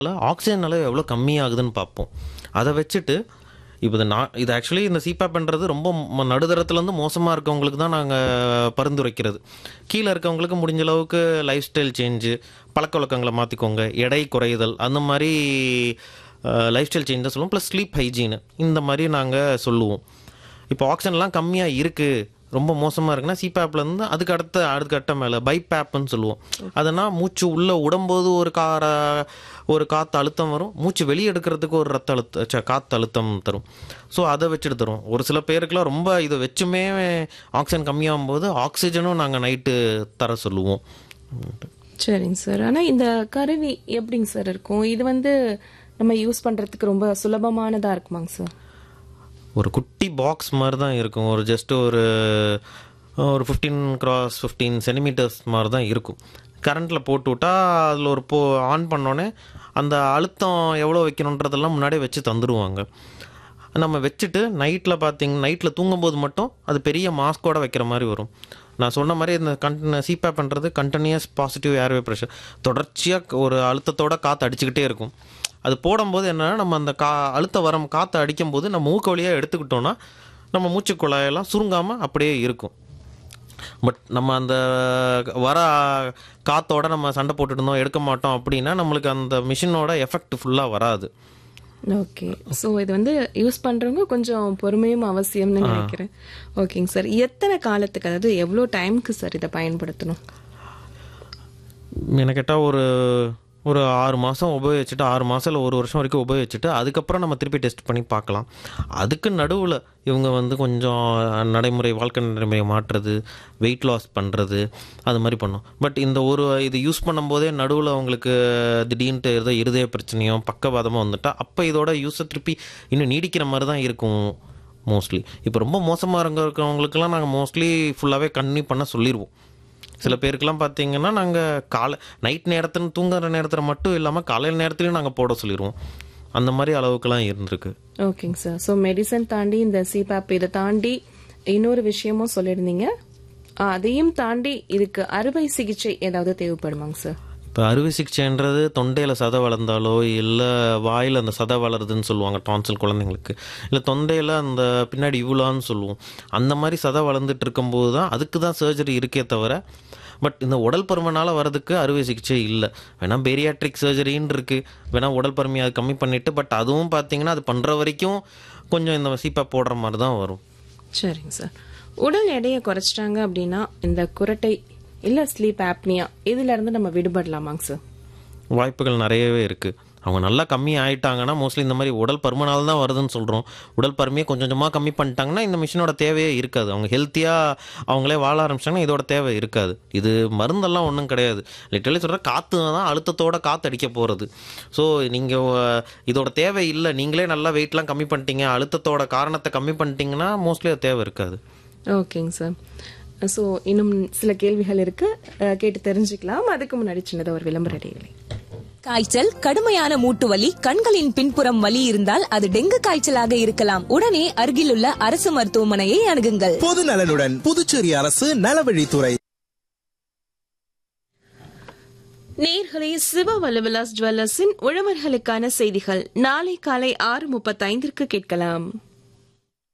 oxygen அளவு எவ்வளோ கம்மியாகுதுன்னு பார்ப்போம் அதை வச்சுட்டு இப்போ இது நான் இது ஆக்சுவலி இந்த சிபாப்ன்றது ரொம்ப ம- நடுத்தரத்துலேருந்து மோசமாக இருக்கவங்களுக்கு தான் நாங்கள் பரிந்துரைக்கிறது கீழே இருக்கவங்களுக்கு முடிஞ்ச அளவுக்கு லைஃப் ஸ்டைல் சேஞ்சு பழக்க வழக்கங்களை மாற்றிக்கோங்க எடை குறைதல் அந்த மாதிரி லைஃப் ஸ்டைல் சேஞ்சஸ் சொல்லுவோம் ப்ளஸ் ஸ்லீப் ஹைஜீனு இந்த மாதிரி நாங்கள் சொல்லுவோம் இப்போ ஆக்சிஜன்லாம் கம்மியாக இருக்குது ரொம்ப மோசமாக இருக்குன்னா சிபேப்ல இருந்து அதுக்கு அடுத்த அடுத்த கட்ட மேலே பைப்பேப்னு சொல்லுவோம் அதனா மூச்சு உள்ளே விடும்போது ஒரு கார ஒரு காற்று அழுத்தம் வரும் மூச்சு வெளியே எடுக்கிறதுக்கு ஒரு ரத்த அழுத்த ச்ச, காற்று அழுத்தம் தரும் ஸோ அதை வச்சுட்டு தரும் ஒரு சில பேருக்குலாம் ரொம்ப இதை வச்சுமே ஆக்சிஜன் கம்மியாகும் போது ஆக்சிஜனும் நாங்கள் நைட்டு தர சொல்லுவோம் சரிங்க சார் ஆனா இந்த கருவி எப்படிங்க சார் இருக்கும் இது வந்து நம்ம யூஸ் பண்றதுக்கு ரொம்ப சுலபமானதா இருக்குமாங்க சார் ஒரு குட்டி பாக்ஸ் மாதிரி தான் இருக்கும் ஒரு ஜஸ்ட் ஒரு ஒரு ஃபிஃப்டீன் கிராஸ் ஃபிஃப்டீன் சென்டிமீட்டர்ஸ் மாதிரி தான் இருக்கும் கரண்ட்டில் போட்டு விட்டா அதில் ஒரு போ ஆன் பண்ணோன்னே அந்த அழுத்தம் எவ்வளோ வைக்கணுன்றதெல்லாம் முன்னாடியே வச்சு தந்துடுவாங்க நம்ம வச்சுட்டு நைட்டில் பார்த்தீங்க நைட்டில் தூங்கும்போது மட்டும் அது பெரிய மாஸ்கோட வைக்கிற மாதிரி வரும் நான் சொன்ன மாதிரி இந்த கன் சிபேப் பண்ணுறது கண்டினியூஸ் பாசிட்டிவ் ஏர்வே ப்ரெஷர் தொடர்ச்சியாக ஒரு அழுத்தத்தோட காற்று அடிச்சுக்கிட்டே இருக்கும் அது போடும்போது என்னன்னா நம்ம அந்த கா அழுத்த வரம் காற்று அடிக்கும்போது நம்ம மூக்கு வழியாக எடுத்துக்கிட்டோம்னா நம்ம மூச்சு குழாயெல்லாம் சுருங்காமல் அப்படியே இருக்கும் பட் நம்ம அந்த வர காத்தோட நம்ம சண்டை போட்டுட்டு இருந்தோம் எடுக்க மாட்டோம் அப்படின்னா நம்மளுக்கு அந்த மிஷினோட எஃபெக்ட் ஃபுல்லாக வராது ஓகே ஸோ இது வந்து யூஸ் பண்றவங்க கொஞ்சம் பொறுமையும் அவசியம்னு நினைக்கிறேன் ஓகேங்க சார் எத்தனை காலத்துக்கு அதாவது எவ்வளோ டைம்க்கு சார் இதை பயன்படுத்தணும் என்ன கேட்டால் ஒரு ஒரு ஆறு மாதம் உபயோகிச்சுட்டு ஆறு மாதம் இல்லை ஒரு வருஷம் வரைக்கும் உபயோகிச்சுட்டு அதுக்கப்புறம் நம்ம திருப்பி டெஸ்ட் பண்ணி பார்க்கலாம் அதுக்கு நடுவில் இவங்க வந்து கொஞ்சம் நடைமுறை வாழ்க்கை நடைமுறை மாற்றுறது வெயிட் லாஸ் பண்ணுறது அது மாதிரி பண்ணும் பட் இந்த ஒரு இது யூஸ் பண்ணும்போதே நடுவில் அவங்களுக்கு திடீர்னுட்டு ஏதோ இருதய பிரச்சனையோ பக்கவாதமோ வந்துட்டா அப்போ இதோட யூஸை திருப்பி இன்னும் நீடிக்கிற மாதிரி தான் இருக்கும் மோஸ்ட்லி இப்போ ரொம்ப மோசமாக இருக்க இருக்கிறவங்களுக்குலாம் நாங்கள் மோஸ்ட்லி ஃபுல்லாகவே கன்னியூ பண்ண சொல்லிடுவோம் சில பேருக்குலாம் பார்த்தீங்கன்னா நாங்கள் காலை நைட் நேரத்தில் தூங்குற நேரத்தில் மட்டும் இல்லாமல் காலையில் நேரத்துலையும் நாங்கள் போட சொல்லிடுவோம் அந்த மாதிரி அளவுக்குலாம் இருந்திருக்கு ஓகேங்க சார் ஸோ மெடிசன் தாண்டி இந்த சிபாப் இதை தாண்டி இன்னொரு விஷயமும் சொல்லியிருந்தீங்க ஆ, அதையும் தாண்டி இதுக்கு அறுவை சிகிச்சை ஏதாவது தேவைப்படுமாங்க சார் இப்போ அறுவை சிகிச்சைன்றது தொண்டையில் சதை வளர்ந்தாலோ இல்லை வாயில் அந்த சதை வளருதுன்னு சொல்லுவாங்க டான்சில் குழந்தைங்களுக்கு இல்லை தொண்டையில் அந்த பின்னாடி இவ்வளோன்னு சொல்லுவோம் அந்த மாதிரி சதை வளர்ந்துட்டு இருக்கும்போது தான் அதுக்கு தான் சர்ஜரி இருக்கே தவிர பட் இந்த உடல் பருமனால் வரதுக்கு அறுவை சிகிச்சை இல்லை வேணா பேரியாட்ரிக் சர்ஜரின்னு இருக்குது வேணா உடல் பருமையை அது கம்மி பண்ணிவிட்டு பட் அதுவும் பார்த்தீங்கன்னா அது பண்ணுற வரைக்கும் கொஞ்சம் இந்த சீப்பா போடுற மாதிரி தான் வரும் சரிங்க சார் உடல் எடையை குறைச்சிட்டாங்க அப்படின்னா இந்த குரட்டை இல்ல ஸ்லீப் ஆப்னியா இதுல இருந்து நம்ம விடுபடலாமாங்க சார் வாய்ப்புகள் நிறையவே இருக்குது அவங்க நல்லா கம்மி ஆயிட்டாங்கன்னா மோஸ்ட்லி இந்த மாதிரி உடல் பருமனால் தான் வருதுன்னு சொல்கிறோம் உடல் பருமையை கொஞ்சம் கொஞ்சமாக கம்மி பண்ணிட்டாங்கன்னா இந்த மிஷினோட தேவையே இருக்காது அவங்க ஹெல்த்தியாக அவங்களே வாழ ஆரம்பிச்சிட்டாங்கன்னா இதோட தேவை இருக்காது இது மருந்தெல்லாம் ஒன்றும் கிடையாது லிட்டரலி சொல்கிற காற்று தான் அழுத்தத்தோட காற்று அடிக்க போகிறது ஸோ நீங்கள் இதோட தேவை இல்லை நீங்களே நல்லா வெயிட்லாம் கம்மி பண்ணிட்டீங்க அழுத்தத்தோட காரணத்தை கம்மி பண்ணிட்டீங்கன்னா மோஸ்ட்லி அது தேவை இருக்காது ஓகேங்க சார் ஸோ இன்னும் சில கேள்விகள் இருக்கு அஹ், கேட்டு தெரிஞ்சுக்கலாம் அதுக்கு முன்னாடி சின்னதாக ஒரு விளம்பர இடைவேளை காய்ச்சல் கடுமையான மூட்டு வலி கண்களின் பின்புறம் வலி இருந்தால் அது டெங்கு காய்ச்சலாக இருக்கலாம் உடனே அருகிலுள்ள அரசு மருத்துவமனையை அணுகுங்கள் பொது நலனுடன் புதுச்சேரி அரசு நலவழித்துறை நேர்களே சிவ வல்லவிலாஸ் ஜுவல்லர்ஸின் உழவர்களுக்கான செய்திகள் நாளை காலை ஆறு முப்பத்தைந்திற்கு கேட்கலாம்